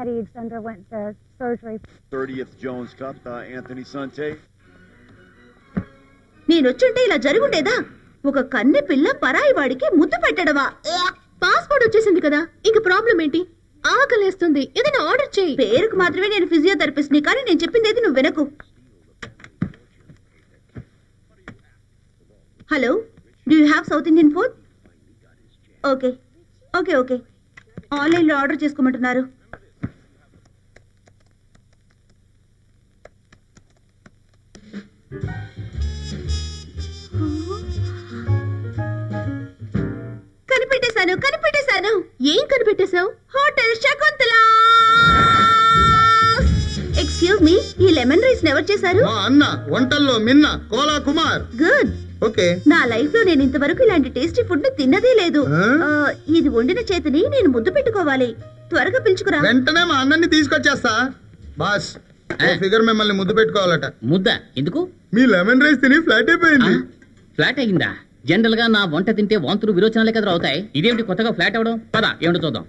had he just underwent the surgery. 30th Jones Cup, uh, Anthony Sante. నేనొచ్చుంటే ఇలా జరుగుండేదా ఒక కన్నె పిల్ల పరాయి వాడికి ముద్దు పెట్టడమా పాస్పోర్ట్ వచ్చేసింది కదా ఇంక ప్రాబ్లం ఏంటి ఆకలేస్తుంది ఏదైనా ఆర్డర్ చేయి పేరుకు మాత్రమే నేను ఫిజియోథెరపిస్ట్ ని కానీ నేను చెప్పింది ఏది నువ్వు వినకు hello do you have South Indian food okay okay okay ఆన్లైన్లో ఆర్డర్ చేసుకోమంటున్నారు కనిపెట్టేశాను కనిపెట్టేశాను ఏం కనిపెట్టేశావు హోటల్ శకుంతల ఎక్స్క్యూజ్ మీ ఈ లెమన్ రైస్ ఎవరు చేశారు మా అన్న వంటల్లో మిన్న కోలా కుమార్ గుడ్ ఓకే నా లైఫ్ లో నేను ఇంతవరకు ఇలాంటి టేస్టీ ఫుడ్ ని తిన్నదే లేదు ఆ? ఆ, ఇది వండిన చేతిని నేను ముద్దు పెట్టుకోవాలి త్వరగా పిలుచుకురా వెంటనే మా అన్నని తీసుకొచ్చేస్తా బాస్ ఓ ఫిగర్ మిమ్మల్ని ముద్దు పెట్టుకోవాలట ముద్ద ఎందుకు మీ లెమన్ రైస్ తిని ఫ్లాట్ అయిపోయింది ఫ్లాట్ అయిందా జనరల్ గా నా వంట తింటే వాంతులు విరోచనాలే కదా అవుతాయి ఇదేమిటి కొత్తగా ఫ్లాట్ అవడం పద ఏమిటో చూద్దాం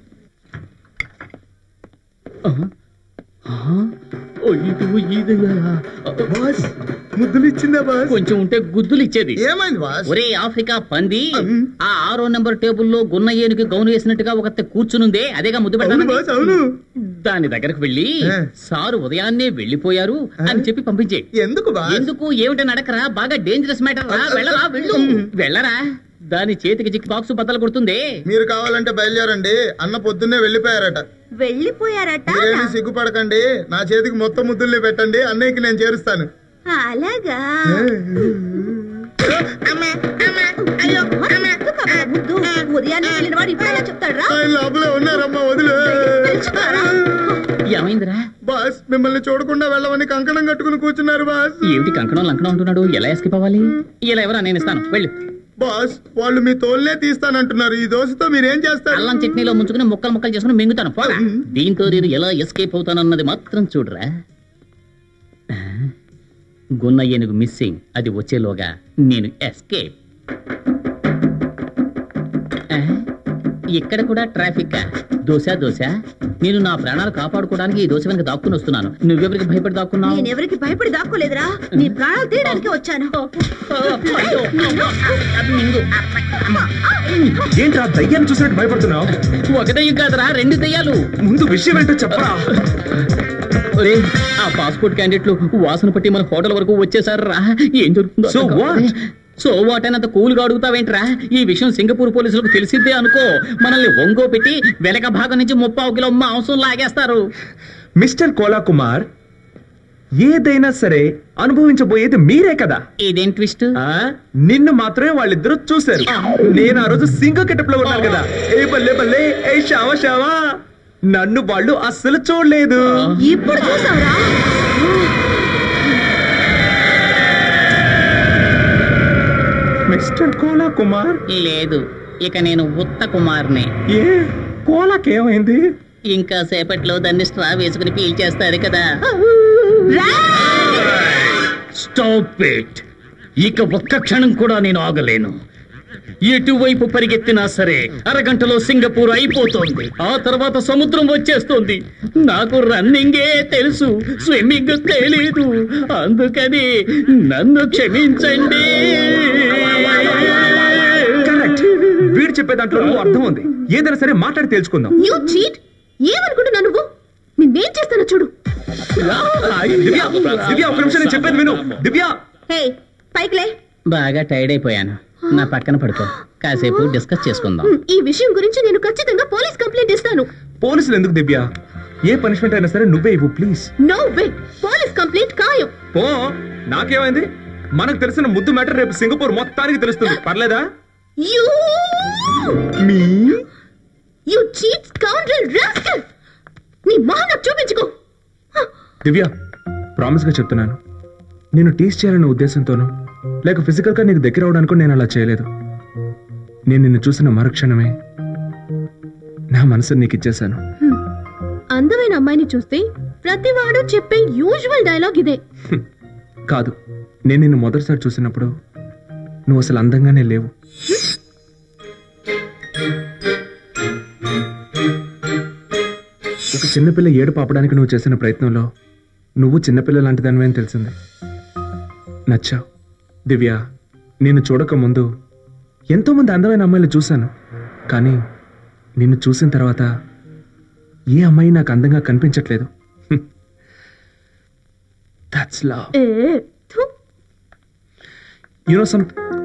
ఆహా. ఆహా. ఓ, ఇది ఇది బాస్ ముద్దులు ఇచ్చిందా బాస్ కొంచెం ఉంటే గుద్దులు ఇచ్చేది ఏమైంది బాస్ ఒరే ఆఫ్రికా పంది ఆ ఆరో నెంబర్ టేబుల్లో గున్న ఏనుగు గౌను వేసినట్టుగా ఒక కూర్చునుందే అదేగా ముద్దు అవును బాస్ పెట్టాను అవును దాని దగ్గరకు వెళ్ళి ఆ. సారు ఉదయాన్నే వెళ్ళిపోయారు అని చెప్పి పంపించే ఎందుకు బాస్ ఎందుకు ఏమిటని అడగరా బాగా డేంజరస్ మ్యాటర్ రా వెళ్ళరా వెళ్ళు వెళ్ళరా దాని చేతికి చిక్కి బాక్స్ బద్దలు కొడుతుంది మీరు కావాలంటే బయలుదేరండి అన్న పొద్దున్నే వెళ్ళిపోయారట వెళ్ళిపోయారట మీరేమి సిగ్గుపడకండి నా చేతికి మొత్తం ముద్దుల్ని పెట్టండి అన్నయ్యకి నేను చేరుస్తాను అలాగా ఎందుకమ్మా ముద్దు ఉదయాన్నే వెళ్ళిన వాడు ఇప్పుడు ఎలా చెప్తాడ్రా ఆయన లోపలే ఉన్నారమ్మా వదిలే పిలుచుకోరా. ఏమైందిరా బాస్ మిమ్మల్ని చూడకుండా వెళ్ళమని కంకణం కట్టుకుని కూర్చున్నారు బాస్ ఏమిటి కంకణం లంకణం అంటున్నాడు ఎలా ఎస్కేప్ అవ్వాలి ఇలా ఎవరా నేను ఇస్తాను వెళ్ళు బాస్ వాళ్ళు మీ తోళ్ళే తీస్తానంటున్నారు ఈ దోశతో మీరేం చేస్తారు అల్లం చట్నీలో ముంచుకుని ముక్కలు ముక్కలు చేసుకుని మింగుతాను పోరా దీంతో నేను ఎలా ఎస్కేప్ అవుతానన్నది మాత్రం చూడరా ఆ, గున్న ఏనుగు మిస్సింగ్ అది వచ్చేలోగా నేను ఎస్కేప్ ఆ, ఇక్కడ కూడా ట్రాఫిక్ దోశ దోశ నేను నా ప్రాణాలు కాపాడుకోవడానికి ఈ దోశ వెనక దాక్కుని వస్తున్నాను నువ్వెవరికి భయపడి దాక్కున్నావు నేను ఎవరికి భయపడి దాక్కోలేదురా నీ ప్రాణాలు తీయడానికి వచ్చాను అయ్యో, అది మింగు. ఏంట్రా దయ్యాన్ని చూసినట్టు భయపడుతున్నావు ఒక దెయ్యం కాదురా రెండు దెయ్యాలు ముందు విషయం ఏంటో చెప్పరా ఒరే ఆ పాస్పోర్ట్ క్యాండిడేట్లు వాసన పట్టి మన హోటల్ వరకు వచ్చేసారు రా ఏం జరుగుతుందో So అర్థం కావట్లే. what? సో వాట్ అని అంత కూల్గా అడుగుతావేంట్రా ఈ విషయం సింగపూర్ పోలీసులకు తెలిసిద్దే అనుకో మనల్ని ఒంగో పెట్టి వెనక భాగం నుంచి ముప్పావు కిలో మాంసం లాగేస్తారు మిస్టర్ కోలా కుమార్ ఏదైనా సరే అనుభవించబోయేది మీరే కదా ఇదేం ట్విస్ట్ ఆ నిన్ను మాత్రమే వాళ్ళిద్దరూ చూశారు నేను ఆ రోజు సింగ కెటప్ లో ఉన్నాను కదా ఏ బల్లే బల్లే ఏ షావా షావా నన్ను వాళ్ళు అస్సలు చూడలేదు ఇప్పుడు చూసావురా మిస్టర్ కోలా కుమార్ లేదు ఇక నేను ఉత్త కుమార్నే ఏ కోలాకేమైంది ఇంకా సేపట్లో దాన్ని స్ట్రా వేసుకుని పీల్చేస్తారు కదా స్టాప్ ఇట్ ఇక ఒక్క క్షణం కూడా నేను ఆగలేను ఎటువైపు పరిగెత్తినా సరే అరగంటలో సింగపూర్ అయిపోతోంది ఆ తర్వాత సముద్రం వచ్చేస్తోంది నాకు రన్నింగే తెలుసు స్విమ్మింగ్ తెలీదు అందుకని నన్ను క్షమించండి కరెక్ట్ వీడు చెప్పే దాంట్లో నువ్వు అర్థం ఉంది ఏదైనా సరే మాట్లాడి తెలుసుకుందాం యూ చీట్ ఏమనుకుంటున్నా నువ్వు నిన్నేం చేస్తానో చూడు దివ్య దివ్య ఒక నిమిషం నేను చెప్పేది విను దివ్య హే పైకి లే బాగా టైర్డ్ అయిపోయాను నా పక్కన పడుకో కాసేపు డిస్కస్ చేసుకుందాం హ్మ్, ఈ విషయం గురించి నేను ఖచ్చితంగా పోలీస్ కంప్లైంట్ ఇస్తాను పోలీసులు ఎందుకు దివ్య ఏ పనిష్మెంట్ అయినా సరే నువ్వే ఇవ్వు please no way police complaint ఖాయం ఓ నాకేమైంది మనకు తెలిసిన ముద్దు మ్యాటర్ రేపు సింగపూర్ మొత్తానికి తెలుస్తుంది పర్లేదా you me you cheat scoundrel rascal నీ మొహం నాకు చూపించుకో దివ్య ప్రామిస్ గా చెప్తున్నాను నేను టీస్ చేయాలనే ఉద్దేశంతోనూ లేక ఫిజికల్ గా నీకు దగ్గర అవడానికో నేను అలా చేయలేదు నేను నిన్ను చూసిన మరుక్షణమే నా మనసు నీకు ఇచ్చేశాను అందమైన అమ్మాయిని చూస్తే ప్రతివాడు చెప్పే యూజువల్ డైలాగ్ ఇదే కాదు నేను నిన్ను మొదటిసారి చూసినప్పుడు నువ్వు అసలు అందంగానే లేవు ఒక చిన్నపిల్ల ఏడు పాపడానికి నువ్వు చేసిన ప్రయత్నంలో నువ్వు చిన్నపిల్ల లాంటిదానివే అని తెలిసింది నచ్చావు దివ్య నిన్ను చూడక ముందు ఎంతోమంది అందమైన అమ్మాయిలు చూశాను కానీ నిన్ను చూసిన తర్వాత ఏ అమ్మాయి నాకు అందంగా కనిపించట్లేదు దట్స్ లవ్ ఏ థు. You know some